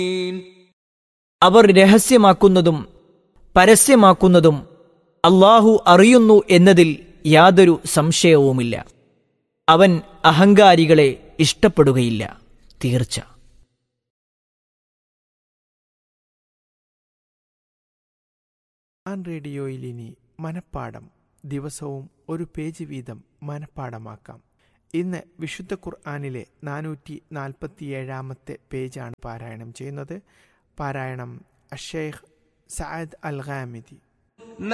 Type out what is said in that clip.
അവർ രഹസ്യമാക്കുന്നതും പരസ്യമാക്കുന്നതും അള്ളാഹു അറിയുന്നു എന്നതിൽ യാതൊരു സംശയവുമില്ല അവൻ അഹങ്കാരികളെ ഇഷ്ടപ്പെടുകയില്ല തീർച്ച ആൻ റേഡിയോയിൽ ഇനി മനപ്പാടം ദിവസവും ഒരു പേജ് വീതം മനപ്പാടമാക്കാം ഇന്ന് വിശുദ്ധ ഖുർആാനിലെ നാനൂറ്റി നാൽപ്പത്തിയേഴാമത്തെ പേജാണ് പാരായണം ചെയ്യുന്നത് പാരായണം അഷേഖ് സഅദ് അൽ ഖാമിദി